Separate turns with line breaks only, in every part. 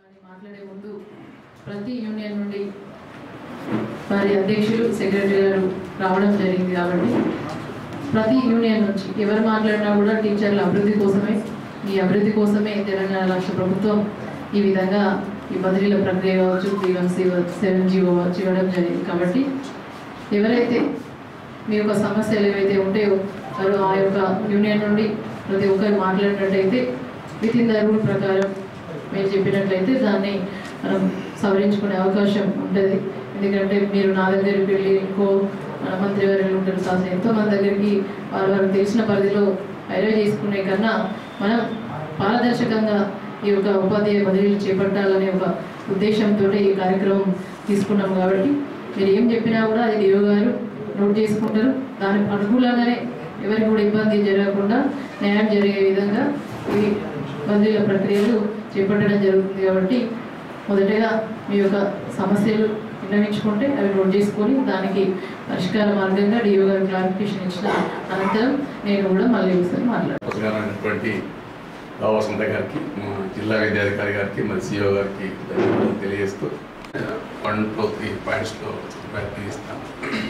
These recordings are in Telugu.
అని మాట్లాడే ముందు ప్రతి యూనియన్ నుండి వారి అధ్యక్షులు సెక్రటరీ గారు రావడం జరిగింది కాబట్టి ప్రతి యూనియన్ నుంచి ఎవరు మాట్లాడినా కూడా టీచర్ల అభివృద్ధి కోసమే ఈ అభివృద్ధి కోసమే తెలంగాణ రాష్ట్ర ప్రభుత్వం ఈ విధంగా ఈ బదిలీల ప్రక్రియ కావచ్చు త్రీ వన్ సెవెన్ జీవో కావచ్చు ఇవ్వడం జరిగింది కాబట్టి ఎవరైతే మీ యొక్క సమస్యలు ఏవైతే ఉంటాయో వారు ఆ యొక్క యూనియన్ నుండి ప్రతి ఒక్కరు మాట్లాడినట్టయితే విత్ ఇన్ ద రూల్ ప్రకారం మీరు చెప్పినట్లయితే దాన్ని మనం సవరించుకునే అవకాశం ఉంటుంది ఎందుకంటే మీరు నా దగ్గరికి వెళ్ళి ఇంకో మన మంత్రివర్యులు ఉంటారు కాస్త ఎంతో మంది దగ్గరికి వారు వారికి తెలిసిన పరిధిలో ఐరో చేసుకునే కన్నా మనం పారదర్శకంగా ఈ యొక్క ఉపాధ్యాయ బదిలీలు చేపట్టాలనే ఒక ఉద్దేశంతో ఈ కార్యక్రమం తీసుకున్నాం కాబట్టి మీరు ఏం చెప్పినా కూడా అది డిఓ గారు నోట్ చేసుకుంటారు దానికి అనుకూలంగానే ఎవరికి కూడా ఇబ్బంది జరగకుండా న్యాయం జరిగే విధంగా ఈ బదిలీల ప్రక్రియలు చేపట్టడం జరుగుతుంది కాబట్టి మొదటగా మీ యొక్క సమస్యలు విన్నవించుకుంటే అవి నోట్ చేసుకొని దానికి పరిష్కార మార్గంగా డిఓ గారు క్లారిఫికేషన్ ఇచ్చిన అనంతరం నేను కూడా మళ్ళీ ఒకసారి మాట్లాడతాను
అవసరమైనటువంటి రావు వసంత గారికి మా జిల్లా విద్యాధికారి గారికి మరి సిఓ గారికి ధన్యవాదాలు తెలియజేస్తూ వన్ టూ త్రీ పాయింట్స్లో ప్రయత్నిస్తాను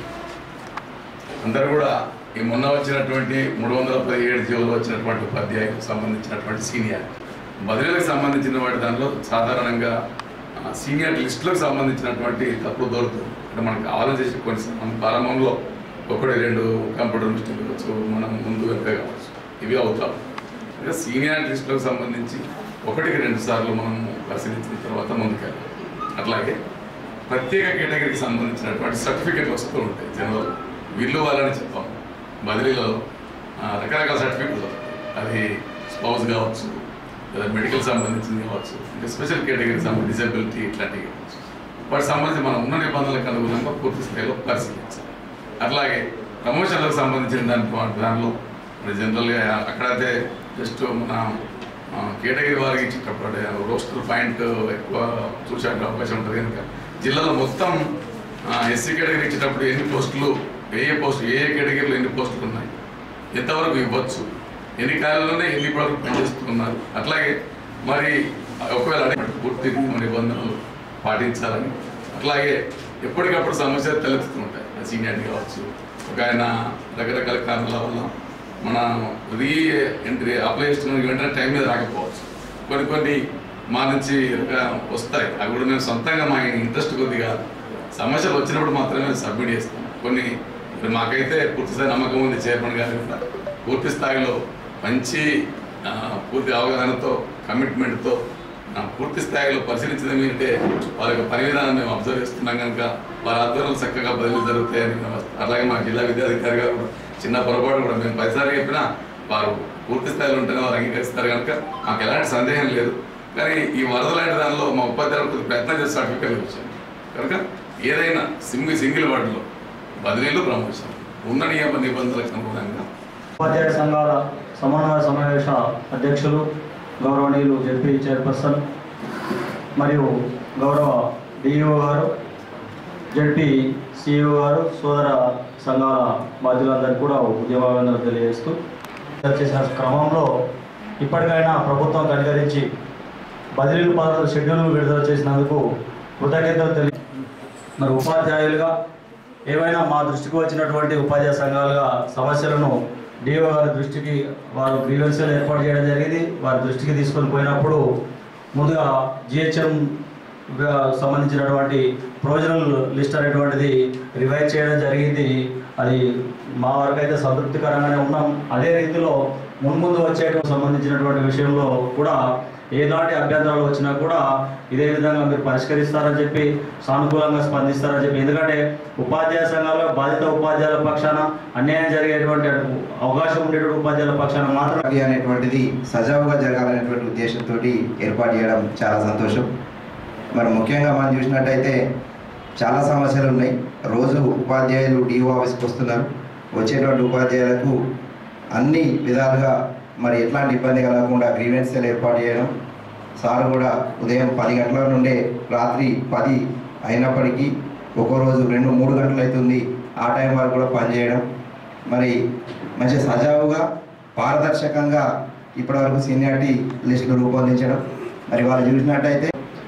అందరూ కూడా ఈ మొన్న వచ్చినటువంటి మూడు వందల పదిహేడు జీవులు వచ్చినటువంటి ఉపాధ్యాయులకు సంబంధించినటువంటి సీనియర్ బదిలీలకు సంబంధించిన వాటి దానిలో సాధారణంగా ఆ, సీనియర్ లిస్టులకు సంబంధించినటువంటి తప్పులు దొరుకుతుంది అంటే మనకు ఆలోచించి కొన్ని మన ప్రారంభంలో ఒకటి రెండు కంప్యూటర్ మిస్టేక్ కావచ్చు మనం ముందు వెనక కావచ్చు ఇవి అవుతాం అంటే సీనియర్ లిస్టులకు సంబంధించి ఒకటికి రెండు సార్లు మనం పరిశీలించిన తర్వాత ముందుకెళ్ళాలి అట్లాగే ప్రత్యేక కేటగిరీకి సంబంధించినటువంటి సర్టిఫికెట్లు వస్తూ ఉంటాయి జనరల్ వీళ్ళు వాళ్ళని చెప్పాం బదిలీలో ఆ, రకరకాల సర్టిఫికెట్లు వస్తాయి. అది స్పౌస్ కావచ్చు లేదా మెడికల్ సంబంధించింది కావచ్చు ఇంకా స్పెషల్ కేటగిరీ సంబంధించి డిజబిలిటీ ఇట్లాంటివి కావచ్చు వాటికి సంబంధించి మనం ఉన్న నిబంధనలకు అనుగుణంగా పూర్తి స్థాయిలో పరిశీలించాలి అట్లాగే ప్రమోషన్లకు సంబంధించిన దాని దానిలో మరి జనరల్గా అక్కడైతే జస్ట్ మన ఆ, కేటగిరీ వారికి ఇచ్చేటప్పుడు రోస్టర్ పాయింట్ ఎక్కువ చూసే అవకాశం ఉంటుంది కనుక జిల్లాలో మొత్తం ఎస్సీ కేటగిరీ ఇచ్చేటప్పుడు ఎన్ని పోస్టులు ఏ ఏ పోస్టు ఏ ఏ కేటగిరీలో ఎన్ని పోస్టులు ఉన్నాయి ఎంతవరకు ఇవ్వచ్చు ఎన్ని కాలంలోనే ఎన్ని ప్రోడక్ట్ పనిచేస్తున్నారు అట్లాగే మరి ఒకవేళ అడిగిన పూర్తి నియమ నిబంధనలు పాటించాలని అట్లాగే ఎప్పటికప్పుడు సమస్యలు తలెత్తుతుంటాయి సీనియారిటీ కావచ్చు ఒక ఆయన రకరకాల కారణాల వల్ల మన రీ ఎంట్రీ అప్లై చేస్తున్న వెంటనే టైం మీద రాకపోవచ్చు కొన్ని కొన్ని మా నుంచి రక- వస్తాయి అవి కూడా మేము సొంతంగా మా ఇంట్రెస్ట్ కొద్దిగా సమస్యలు వచ్చినప్పుడు మాత్రమే సబ్మిట్ చేస్తాం కొన్ని ఇప్పుడు మాకైతే పూర్తి స్థాయి నమ్మకం ఉంది చైర్మన్ గారి కూడా పూర్తి స్థాయిలో మంచి ఆ, పూర్తి అవగాహనతో కమిట్మెంట్తో ఆ, పూర్తి స్థాయిలో పరిశీలించడం ఏంటంటే వారి యొక్క పని విధానం మేము అబ్జర్వ్ చేస్తున్నాం కనుక వారి ఆధ్వర్యంలో చక్కగా బదిలీ జరుగుతాయని మేము అలాగే మా జిల్లా విద్యాధికారి గారు కూడా చిన్న పొరపాటు కూడా మేము పదిసార్లు చెప్పినా వారు పూర్తి స్థాయిలో ఉంటేనే వారు అంగీకరిస్తారు కనుక మాకు ఎలాంటి సందేహం లేదు కానీ ఈ వరద లాంటి దానిలో మా ఉపాధ్యాయులు కొద్దిగా ప్రయత్నం చేసి సర్టిఫికేట్ వచ్చాను కనుక ఏదైనా సింగిల్ సింగిల్ వార్డులో బదిలీలు ప్రమోషన్ ఉన్న నియమ నిబంధనలకు అనుగుణంగా
ఉపాధ్యాయ సంఘాల సమన్వయ సమావేశ అధ్యక్షులు గౌరవనీయులు జెడ్పీ చైర్పర్సన్ మరియు గౌరవ డిఈఓ గారు జెడ్పీ సిఇఓ గారు సోదర సంఘాల బాధ్యులందరికీ కూడా ఉద్యమాభినందనలు తెలియజేస్తూ చేసిన క్రమంలో ఇప్పటికైనా ప్రభుత్వం కనికరించి బదిలీలు పదవుల షెడ్యూల్ విడుదల చేసినందుకు కృతజ్ఞతలు తెలియ మరి ఉపాధ్యాయులుగా ఏవైనా మా దృష్టికి వచ్చినటువంటి ఉపాధ్యాయ సంఘాలుగా సమస్యలను డిఓ గారి దృష్టికి వారు గ్రీవెన్సీలు ఏర్పాటు చేయడం జరిగింది వారి దృష్టికి తీసుకొని పోయినప్పుడు ముందుగా జిహెచ్ఎం సంబంధించినటువంటి ప్రొవిజనల్ లిస్ట్ అనేటువంటిది రివైజ్ చేయడం జరిగింది అది మా వరకు అయితే సంతృప్తికరంగానే ఉన్నాం అదే రీతిలో మున్ముందు వచ్చేటువంటి సంబంధించినటువంటి విషయంలో కూడా ఏలాంటి అభ్యంతరాలు వచ్చినా కూడా ఇదే విధంగా మీరు పరిష్కరిస్తారని చెప్పి సానుకూలంగా స్పందిస్తారని చెప్పి ఎందుకంటే ఉపాధ్యాయ సంఘాల్లో బాధిత ఉపాధ్యాయుల పక్షాన అన్యాయం జరిగేటువంటి అవకాశం ఉండేటువంటి ఉపాధ్యాయుల పక్షాన మాత్రం
ప్రక్రియ అనేటువంటిది సజావుగా జరగాలనేటువంటి ఉద్దేశంతో ఏర్పాటు చేయడం చాలా సంతోషం మరి ముఖ్యంగా మనం చూసినట్టయితే చాలా సమస్యలు ఉన్నాయి రోజు ఉపాధ్యాయులు డిఓ ఆఫీస్కి వస్తున్నారు వచ్చేటువంటి ఉపాధ్యాయులకు అన్ని విధాలుగా మరి ఎట్లాంటి ఇబ్బంది కలగకుండా గ్రీవెన్స్ సెల్ ఏర్పాటు చేయడం సార్ కూడా ఉదయం పది గంటల నుండే రాత్రి పది అయినప్పటికీ ఒక్కో రోజు రెండు మూడు గంటలు అవుతుంది ఆ టైం వరకు కూడా పనిచేయడం మరి మంచి సజావుగా పారదర్శకంగా ఇప్పటివరకు సీనియారిటీ లిస్టులు రూపొందించడం మరి వాళ్ళు చూసినట్టయితే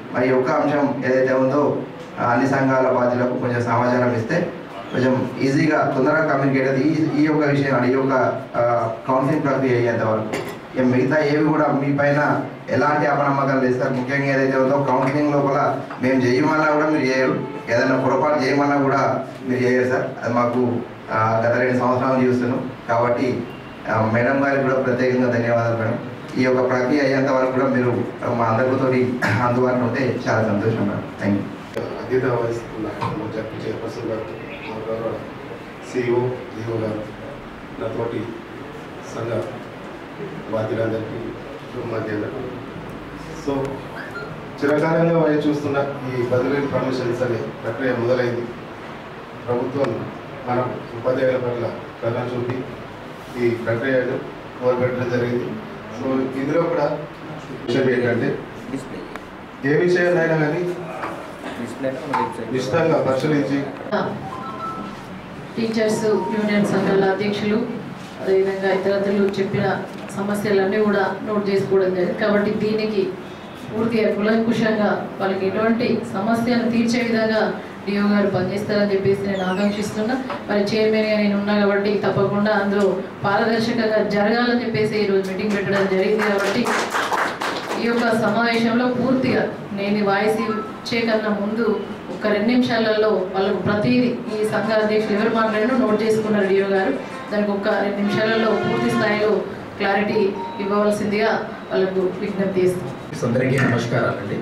మరి ఈ ఒక్క అంశం ఏదైతే ఉందో ఆ, అన్ని సంఘాల బాధ్యులకు కొంచెం సమాచారం ఇస్తే కొంచెం ఈజీగా తొందరగా కమ్యూనికేట్ అవుతుంది ఈ ఈ యొక్క విషయం అంటే ఈ యొక్క కౌన్సిలింగ్ ప్రక్రియ అయ్యేంత వరకు ఇక మిగతా ఏవి కూడా మీ పైన ఎలాంటి అపనమ్మకాలు లేదు సార్ ముఖ్యంగా ఏదైతే ఉందో కౌన్సిలింగ్ లోపల మేము చేయమన్నా కూడా మీరు చేయరు ఏదైనా పొరపాటు చేయమన్నా కూడా మీరు చేయరు సార్ అది మాకు ఆ, గత రెండు సంవత్సరాలు చూస్తున్నాం కాబట్టి ఆ, మేడం గారికి కూడా ప్రత్యేకంగా ధన్యవాదాలు మేడం ఈ యొక్క ప్రక్రియ అయ్యేంత వరకు కూడా మీరు మా అందరితోటి అందుబాటులో ఉంటే చాలా సంతోషం మేడం థ్యాంక్ యూ
అధ్యత వహిస్తున్న మా జడ్పీ చైర్పర్సన్ గారు మా గౌరవ సిఇఓ జిఓ గారు నాతోటి సంఘ బాధ్యులందరికీ మధ్యాహ్నం సో చిరకాలంగా వారి చూస్తున్న ఈ బదిలీ ప్రమోషన్స్ అనే ప్రక్రియ మొదలైంది ప్రభుత్వం మన ఉపాధ్యాయుల పట్ల కరుణ చూపి ఈ ప్రక్రియను మొదలుపెట్టడం జరిగింది సో ఇందులో కూడా విషయం ఏంటంటే ఏ విషయాన్నైనా కానీ నిశ్చితంగా పరిశీలించి
టీచర్స్ యూనియన్ సంఘాల అధ్యక్షులు అదేవిధంగా ఇతరత్రులు చెప్పిన సమస్యలన్నీ కూడా నోట్ చేసుకోవడం జరిగింది కాబట్టి దీనికి పూర్తిగా కులంకుషంగా వాళ్ళకి ఎటువంటి సమస్యను తీర్చే విధంగా డిఓ గారు పనిచేస్తారని చెప్పేసి నేను ఆకాంక్షిస్తున్నా మరి చైర్మన్గా నేను ఉన్నా కాబట్టి తప్పకుండా అందులో పారదర్శకంగా జరగాలని చెప్పేసి ఈరోజు మీటింగ్ పెట్టడం జరిగింది కాబట్టి ఈ యొక్క సమావేశంలో పూర్తిగా నేను ఈ వాయిస్ ఇచ్చే కన్నా ముందు ఒక రెండు నిమిషాలలో వాళ్ళకు ప్రతిదీ ఈ సంఘ అధ్యక్షులు ఎవరు మాట్లాడినో నోట్ చేసుకున్నారు డిఓ గారు దానికి ఒక రెండు నిమిషాలలో పూర్తి స్థాయిలో క్లారిటీ ఇవ్వవలసిందిగా వాళ్ళకు విజ్ఞప్తి చేస్తాం
అందరికీ నమస్కారాలండి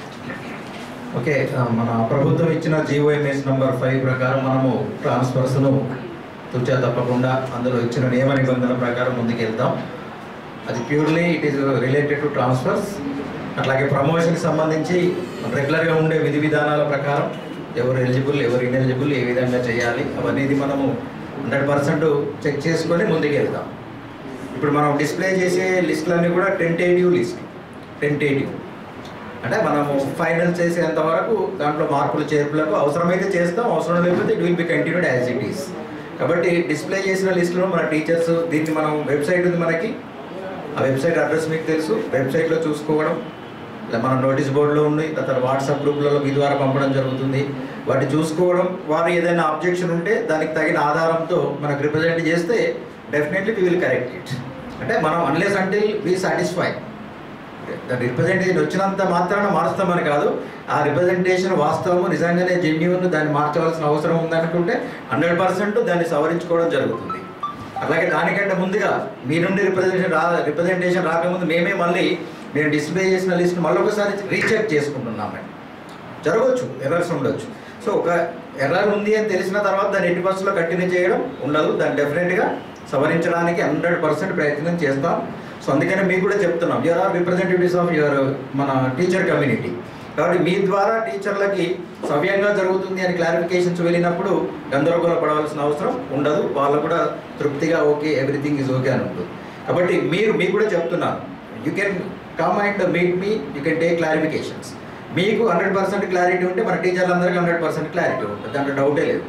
ఓకే ఆ, మన ప్రభుత్వం ఇచ్చిన జీఓఎంఎస్ నంబర్ ఫైవ్ ప్రకారం మనము ట్రాన్స్ఫర్స్ను తుచా తప్పకుండా అందులో ఇచ్చిన నియమ నిబంధనల ప్రకారం ముందుకెళ్తాం అది purely it is related to transfers అట్లాగే ప్రమోషన్కి సంబంధించి రెగ్యులర్గా ఉండే విధి విధానాల ప్రకారం ఎవరు ఎలిజిబుల్ ఎవరు ఇన్ఎలిజిబుల్ ఏ విధంగా చేయాలి అవన్నీ మనము హండ్రెడ్ పర్సెంట్ చెక్ చేసుకొని ముందుకెళ్తాం ఇప్పుడు మనం డిస్ప్లే చేసే లిస్టులన్నీ కూడా టెంటేటివ్ లిస్ట్ టెంటేటివ్ అంటే మనము ఫైనల్ చేసేంత వరకు దాంట్లో మార్పులు చేర్పులకు అవసరమైతే చేస్తాం అవసరం లేకపోతే it will be continued as it is కాబట్టి డిస్ప్లే చేసిన లిస్టులో మన టీచర్స్ దీన్ని మనం వెబ్సైట్ ఉంది మనకి ఆ వెబ్సైట్ అడ్రస్ మీకు తెలుసు వెబ్సైట్లో చూసుకోవడం ఇలా మన నోటీస్ బోర్డులో ఉంది తర్వాత వాట్సాప్ గ్రూప్లలో మీ ద్వారా పంపడం జరుగుతుంది వాటి చూసుకోవడం వారు ఏదైనా అబ్జెక్షన్ ఉంటే దానికి తగిన ఆధారంతో మనకు రిప్రజెంట్ చేస్తే definitely we will correct it అంటే మనం అన్లెస్ అంటిల్ వి సాటిస్ఫై దాని రిప్రజెంటేషన్ వచ్చినంత మాత్రాన మారుస్తామని కాదు ఆ రిప్రజెంటేషన్ వాస్తవము నిజంగానే జెన్యున్ దాన్ని మార్చవలసిన అవసరం ఉందనుకుంటే హండ్రెడ్ పర్సెంట్ దాన్ని సవరించుకోవడం జరుగుతుంది అలాగే దానికంటే ముందుగా మీ నుండి రిప్రజెంటేషన్ రా రిప్రజెంటేషన్ రాకముందు మేమే మళ్ళీ నేను డిస్ప్లే చేసిన లిస్ట్ మళ్ళీ ఒకసారి రీచెక్ చేసుకుంటున్నామండి జరగవచ్చు ఎర్రర్స్ ఉండొచ్చు సో ఒక ఎర్రర్ ఉంది అని తెలిసిన తర్వాత దాన్ని ఎట్టి బస్సులో కంటిన్యూ చేయడం ఉండదు దాన్ని డెఫినెట్గా సవరించడానికి హండ్రెడ్ పర్సెంట్ ప్రయత్నం చేస్తాం సో అందుకని మీకు కూడా చెప్తున్నాం you're are representatives of your మన టీచర్ కమ్యూనిటీ కాబట్టి మీ ద్వారా టీచర్లకి సవ్యంగా జరుగుతుంది అని క్లారిఫికేషన్స్ వెళ్ళినప్పుడు గందరగోళ పడవలసిన అవసరం ఉండదు వాళ్ళు కూడా తృప్తిగా ఓకే ఎవ్రీథింగ్ ఈజ్ ఓకే అని ఉంటుంది కాబట్టి మీరు మీకు కూడా చెప్తున్నాను you can come and meet మీ యూ కెన్ టేక్ క్లారిఫికేషన్స్ మీకు హండ్రెడ్ పర్సెంట్ క్లారిటీ ఉంటే మన టీచర్లందరికీ హండ్రెడ్ పర్సెంట్ క్లారిటీ ఉంటుంది దాంట్లో డౌటే లేదు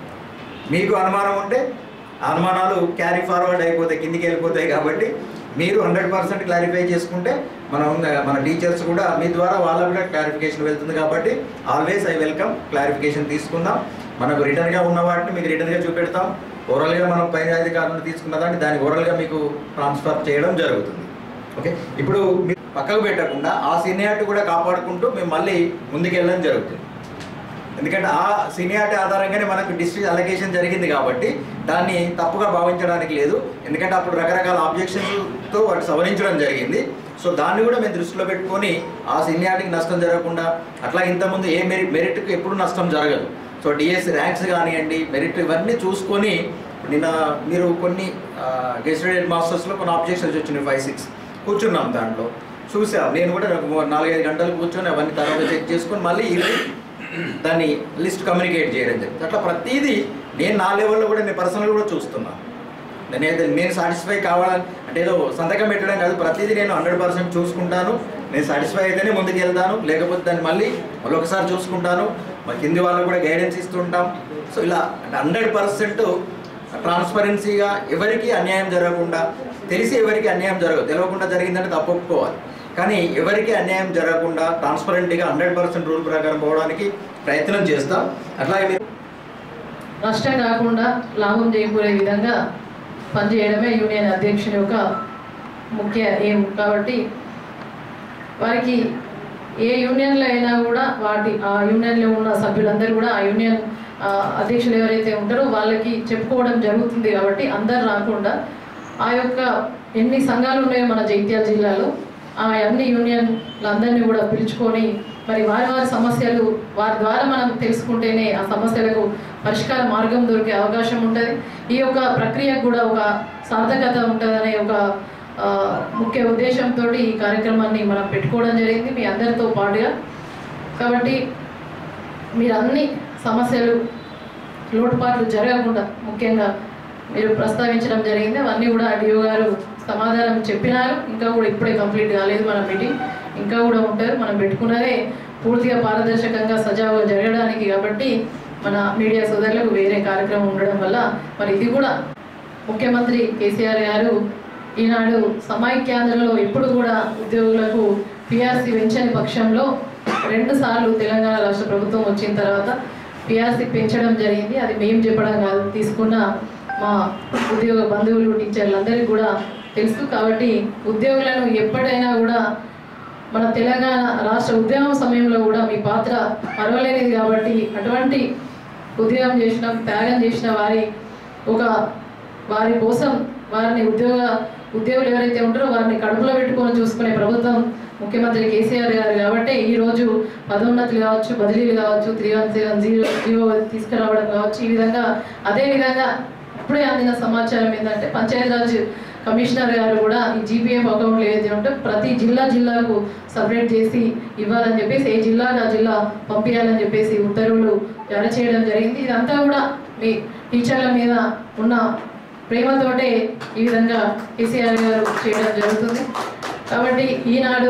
మీకు అనుమానం ఉంటే ఆ అనుమానాలు క్యారీ ఫార్వర్డ్ అయిపోతాయి కిందికి వెళ్ళిపోతాయి కాబట్టి మీరు హండ్రెడ్ పర్సెంట్ క్లారిఫై చేసుకుంటే మనం మన టీచర్స్ కూడా మీ ద్వారా వాళ్ళకు కూడా క్లారిఫికేషన్ వెళ్తుంది కాబట్టి ఆల్వేస్ ఐ వెల్కమ్ క్లారిఫికేషన్ తీసుకుందాం మనకు రిటర్న్గా ఉన్న వాటిని మీకు రిటర్న్గా చూపెడతాం ఓరల్గా మనం పైన అధికారులను తీసుకున్న దాన్ని దాన్ని ఓరల్గా మీకు ట్రాన్స్ఫర్ చేయడం జరుగుతుంది ఓకే ఇప్పుడు మీరు పక్కకు పెట్టకుండా ఆ సీనియారిటీ కూడా కాపాడుకుంటూ మేము మళ్ళీ ముందుకెళ్ళడం జరుగుతుంది ఎందుకంటే ఆ సీనియారిటీ ఆధారంగానే మనకు డిస్ట్రిక్ట్ అలొకేషన్ జరిగింది కాబట్టి దాన్ని తప్పుగా భావించడానికి లేదు ఎందుకంటే అప్పుడు రకరకాల ఆబ్జెక్షన్స్తో వాటి సవరించడం జరిగింది సో దాన్ని కూడా మేము దృష్టిలో పెట్టుకొని ఆ సీనియారిటీకి నష్టం జరగకుండా అట్లా ఇంతకుముందు ఏ మెరిట్ మెరిట్కి ఎప్పుడు నష్టం జరగదు సో డిఎస్ ర్యాంక్స్ కానివ్వండి మెరిట్ ఇవన్నీ చూసుకొని నిన్న మీరు కొన్ని గెస్టెడ్ మాస్టర్స్లో కొన్ని ఆబ్జెక్షన్స్ వచ్చినాయి ఫైవ్ సిక్స్ కూర్చున్నాం దాంట్లో చూసాం నేను కూడా ఒక నాలుగైదు గంటలు కూర్చొని అవన్నీ తర్వాత చెక్ చేసుకొని మళ్ళీ ఈవినింగ్ దాన్ని లిస్ట్ కమ్యూనికేట్ చేయడం జరిగింది అట్లా ప్రతిదీ నేను నా లెవెల్లో కూడా నేను పర్సనల్ కూడా చూస్తున్నాను నేను ఏదో నేను సాటిస్ఫై కావాలని అంటే ఏదో సంతకం పెట్టడం కాదు ప్రతిదీ నేను హండ్రెడ్ పర్సెంట్ చూసుకుంటాను నేను సాటిస్ఫై అయితేనే ముందుకు వెళ్తాను లేకపోతే దాన్ని మళ్ళీ మళ్ళీ ఒకసారి చూసుకుంటాను మా కింది వాళ్ళకు కూడా గైడెన్స్ ఇస్తుంటాం సో ఇలా అంటే హండ్రెడ్ పర్సెంట్ ట్రాన్స్పరెన్సీగా ఎవరికి అన్యాయం జరగకుండా తెలిసి ఎవరికి అన్యాయం జరగదు తెలియకుండా జరిగిందంటే తప్పు ఒప్పుకోవాలి కానీ ఎవరికి అన్యాయం జరగకుండా ట్రాన్స్పరెంట్గా హండ్రెడ్ పర్సెంట్ రూల్ ప్రకారం పోవడానికి ప్రయత్నం చేస్తాం అట్లాగే మీరు
నష్టం కాకుండా లాభం చేకూరే విధంగా పనిచేయడమే యూనియన్ అధ్యక్షుని యొక్క ముఖ్య ఏం కాబట్టి వారికి ఏ యూనియన్లో అయినా కూడా వాటి ఆ యూనియన్లో ఉన్న సభ్యులందరూ కూడా ఆ యూనియన్ ఆ, అధ్యక్షులు ఎవరైతే ఉంటారో వాళ్ళకి చెప్పుకోవడం జరుగుతుంది కాబట్టి అందరు రాకుండా ఆ యొక్క ఎన్ని సంఘాలు ఉన్నాయో మన జగిత్యాల జిల్లాలో ఆ అన్ని యూనియన్లందరినీ కూడా పిలుచుకొని మరి వారి వారి సమస్యలు వారి ద్వారా మనం తెలుసుకుంటేనే ఆ సమస్యలకు పరిష్కార మార్గం దొరికే అవకాశం ఉంటుంది ఈ యొక్క ప్రక్రియకు కూడా ఒక సార్థకత ఉంటుందనే ఒక ఆ, ముఖ్య ఉద్దేశంతో ఈ కార్యక్రమాన్ని మనం పెట్టుకోవడం జరిగింది మీ అందరితో పాటుగా కాబట్టి మీరు అన్ని సమస్యలు లోటుపాట్లు జరగకుండా ముఖ్యంగా మీరు ప్రస్తావించడం జరిగింది అవన్నీ కూడా డిఓ గారు సమాధానం చెప్పినారు ఇంకా కూడా ఇప్పుడే కంప్లీట్ కాలేదు మన మీటింగ్ ఇంకా కూడా ఉంటారు మనం పెట్టుకున్నదే పూర్తిగా పారదర్శకంగా సజావుగా జరగడానికి కాబట్టి మన మీడియా సోదరులకు వేరే కార్యక్రమం ఉండడం వల్ల మరి ఇది కూడా ముఖ్యమంత్రి కేసీఆర్ గారు ఈనాడు సమైక్యాంధ్రలో ఎప్పుడు కూడా ఉద్యోగులకు పిఆర్సీ పెంచని పక్షంలో రెండు సార్లు తెలంగాణ రాష్ట్ర ప్రభుత్వం వచ్చిన తర్వాత పిఆర్సీ పెంచడం జరిగింది అది మేము చెప్పడం కాదు తీసుకున్న మా ఉద్యోగ బంధువులు టీచర్లు అందరికీ కూడా తెలుసు కాబట్టి ఉద్యోగులను ఎప్పుడైనా కూడా మన తెలంగాణ రాష్ట్ర ఉద్యమం సమయంలో కూడా మీ పాత్ర పర్వాలేనిది కాబట్టి అటువంటి ఉద్యోగం చేసిన త్యాగం చేసిన వారి ఒక వారి కోసం వారిని ఉద్యోగ ఉద్యోగులు ఎవరైతే ఉంటారో వారిని కడుపులో పెట్టుకొని చూసుకునే ప్రభుత్వం ముఖ్యమంత్రి కేసీఆర్ గారు కాబట్టి ఈ రోజు పదోన్నతులు కావచ్చు బదిలీలు కావచ్చు three one seven zero zero తీసుకురావడం కావచ్చు ఈ విధంగా అదే విధంగా ఇప్పుడే అందిన సమాచారం ఏంటంటే పంచాయతీరాజ్ కమిషనర్ గారు కూడా ఈ జీపీఎఫ్ అకౌంట్లు ఏదైతే ఉంటే ప్రతి జిల్లా జిల్లాకు సపరేట్ చేసి ఇవ్వాలని చెప్పేసి ఏ జిల్లాకు ఆ జిల్లా పంపించాలని చెప్పేసి ఉత్తర్వులు జారీ చేయడం జరిగింది ఇదంతా కూడా మీ టీచర్ల మీద ఉన్న ప్రేమతోటే ఈ విధంగా కేసీఆర్ గారు చేయడం జరుగుతుంది కాబట్టి ఈనాడు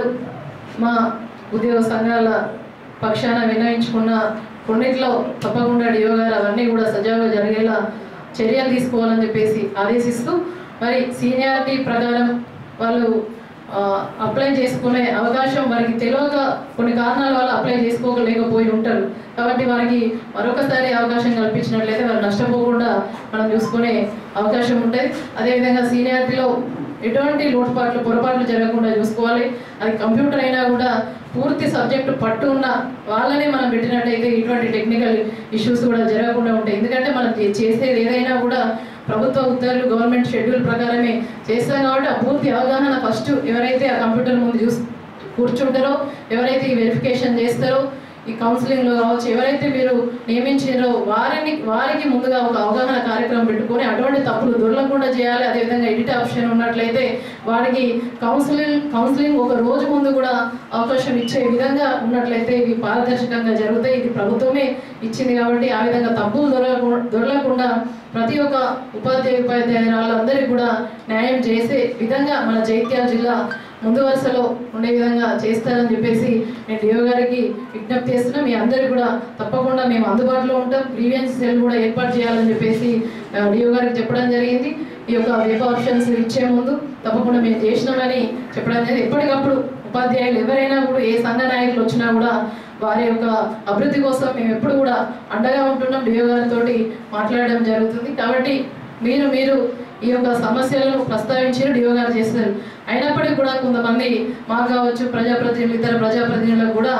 మా ఉద్యోగ సంఘాల పక్షాన విన్నవించుకున్న కొన్నిట్లో తప్పకుండా డిఓ గారు అవన్నీ కూడా సజావుగా జరిగేలా చర్యలు తీసుకోవాలని చెప్పేసి ఆదేశిస్తూ మరి సీనియారిటీ ప్రకారం వాళ్ళు ఆ, అప్లై చేసుకునే అవకాశం వారికి తెలియక కొన్ని కారణాల వల్ల అప్లై చేసుకోలేకపోయి ఉంటారు కాబట్టి వారికి మరొకసారి అవకాశం కల్పించినట్లయితే వారు నష్టపోకుండా మనం చూసుకునే అవకాశం ఉంటుంది అదేవిధంగా సీనియారిటీలో ఎటువంటి లోటుపాట్లు పొరపాట్లు జరగకుండా చూసుకోవాలి అది కంప్యూటర్ అయినా కూడా పూర్తి సబ్జెక్టు పట్టు ఉన్న వాళ్ళనే మనం పెట్టినట్టయితే ఇటువంటి టెక్నికల్ ఇష్యూస్ కూడా జరగకుండా ఉంటాయి ఎందుకంటే మనం చే- చేసేది ఏదైనా కూడా ప్రభుత్వ ఉత్తర్వులు గవర్నమెంట్ షెడ్యూల్ ప్రకారమే చేస్తాం కాబట్టి ఆ పూర్తి అవగాహన ఫస్ట్ ఎవరైతే ఆ కంప్యూటర్ ముందు చూసి కూర్చుంటారో ఎవరైతే ఈ వెరిఫికేషన్ చేస్తారో ఈ కౌన్సిలింగ్ లో కావచ్చు ఎవరైతే మీరు నియమించారో వారిని వారికి ముందుగా ఒక అవగాహన కార్యక్రమం పెట్టుకొని అటువంటి తప్పులు దొరలకుండా చేయాలి అదేవిధంగా ఎడిట్ ఆప్షన్ ఉన్నట్లయితే వారికి కౌన్సిలింగ్ కౌన్సిలింగ్ ఒక రోజు ముందు కూడా అవకాశం ఇచ్చే విధంగా ఉన్నట్లయితే ఇవి పారదర్శకంగా జరుగుతాయి ఇది ప్రభుత్వమే ఇచ్చింది కాబట్టి ఆ విధంగా తప్పులు దొరకకుండా దొరలకుండా ప్రతి ఒక్క ఉపాధ్యాయ ఉపాధ్యాయురాలందరికీ కూడా న్యాయం చేసే విధంగా మన జైత్యాల జిల్లా ముందు వరుసలో ఉండే విధంగా చేస్తారని చెప్పేసి నేను డిఓ గారికి విజ్ఞప్తి చేస్తున్నా మీ అందరికీ కూడా తప్పకుండా మేము అందుబాటులో ఉంటాం గ్రీవియన్స్ సెల్ కూడా ఏర్పాటు చేయాలని చెప్పేసి ఆ, డిఓ గారికి చెప్పడం జరిగింది ఈ యొక్క వెబ్ ఆప్షన్స్ ఇచ్చే ముందు తప్పకుండా మేము చేసినామని చెప్పడం జరిగింది ఎప్పటికప్పుడు ఉపాధ్యాయులు ఎవరైనా కూడా ఏ సంఘ నాయకులు వచ్చినా కూడా వారి యొక్క అభివృద్ధి కోసం మేము ఎప్పుడు కూడా అండగా ఉంటున్నాం డిఓ గారితో మాట్లాడడం జరుగుతుంది కాబట్టి మీరు మీరు ఈ యొక్క సమస్యలను ప్రస్తావించి డిఓ గారు చేస్తారు అయినప్పటికీ కూడా కొంతమంది మాకు కావచ్చు ప్రజాప్రతినిధులు ఇతర ప్రజాప్రతినిధులకు కూడా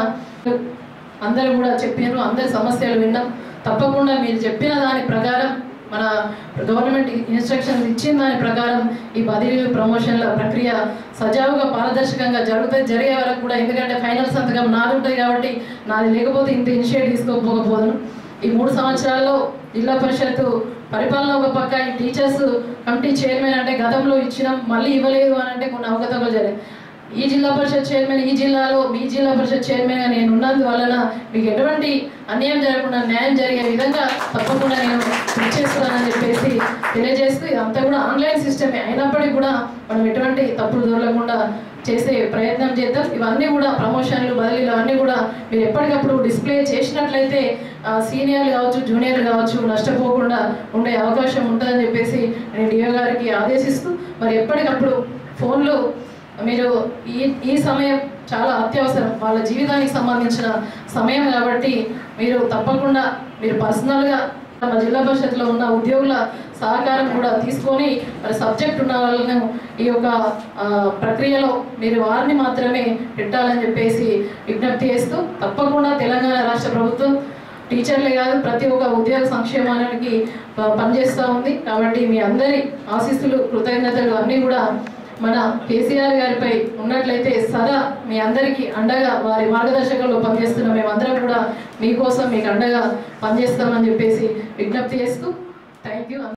అందరూ కూడా చెప్పారు అందరి సమస్యలు విన్నాం తప్పకుండా మీరు చెప్పిన దాని ప్రకారం మన గవర్నమెంట్ ఇన్స్ట్రక్షన్స్ ఇచ్చిన దాని ప్రకారం ఈ బదిలీలు ప్రమోషన్ల ప్రక్రియ సజావుగా పారదర్శకంగా జరుగుతుంది జరిగే వరకు కూడా ఎందుకంటే ఫైనల్ సంతకం నాది ఉంటుంది కాబట్టి నాది లేకపోతే ఇంత ఇనిషియేట్ తీసుకోకపోకపోదును ఈ మూడు సంవత్సరాల్లో జిల్లా పరిషత్ పరిపాలన ఒక పక్క ఈ టీచర్స్ కమిటీ చైర్మన్ అంటే గతంలో ఇచ్చినాం మళ్ళీ ఇవ్వలేదు అని అంటే కొన్ని అవకతవకలు జరిగాయి ఈ జిల్లా పరిషత్ చైర్మన్ ఈ జిల్లాలో మీ జిల్లా పరిషత్ చైర్మన్గా నేను ఉన్నందువలన మీకు ఎటువంటి అన్యాయం జరగకుండా న్యాయం జరిగే విధంగా తప్పకుండా నేను కృషి చేస్తున్నానని చెప్పేసి తెలియజేస్తూ ఇదంతా కూడా ఆన్లైన్ సిస్టమే అయినప్పటికీ కూడా మనం ఎటువంటి తప్పులు దొరకకుండా చేసే ప్రయత్నం చేద్దాం ఇవన్నీ కూడా ప్రమోషన్లు బదిలీలు అవన్నీ కూడా మీరు ఎప్పటికప్పుడు డిస్ప్లే చేసినట్లయితే ఆ, సీనియర్లు కావచ్చు జూనియర్లు కావచ్చు నష్టపోకుండా ఉండే అవకాశం ఉంటుందని చెప్పేసి నేను డిఓ గారికి ఆదేశిస్తూ మరి ఎప్పటికప్పుడు ఫోన్లు మీరు ఈ ఈ సమయం చాలా అత్యవసరం వాళ్ళ జీవితానికి సంబంధించిన సమయం కాబట్టి మీరు తప్పకుండా మీరు పర్సనల్గా మన జిల్లా పరిషత్లో ఉన్న ఉద్యోగుల సహకారం కూడా తీసుకొని మరి సబ్జెక్ట్ ఉన్న వాళ్ళను ఈ యొక్క ఆ, ప్రక్రియలో మీరు వారిని మాత్రమే పెట్టాలని చెప్పేసి విజ్ఞప్తి చేస్తూ తప్పకుండా తెలంగాణ రాష్ట్ర ప్రభుత్వం టీచర్లే కాదు ప్రతి ఒక్క ఉద్యోగ సంక్షేమానికి ప- పనిచేస్తూ ఉంది కాబట్టి మీ అందరి ఆశీస్సులు కృతజ్ఞతలు అన్నీ కూడా మన కేసీఆర్ గారిపై ఉన్నట్లయితే సదా మీ అందరికీ అండగా వారి మార్గదర్శకంలో పనిచేస్తున్న మేమందరం కూడా మీకోసం మీకు అండగా పనిచేస్తామని చెప్పేసి విజ్ఞప్తి చేస్తూ థ్యాంక్ యూ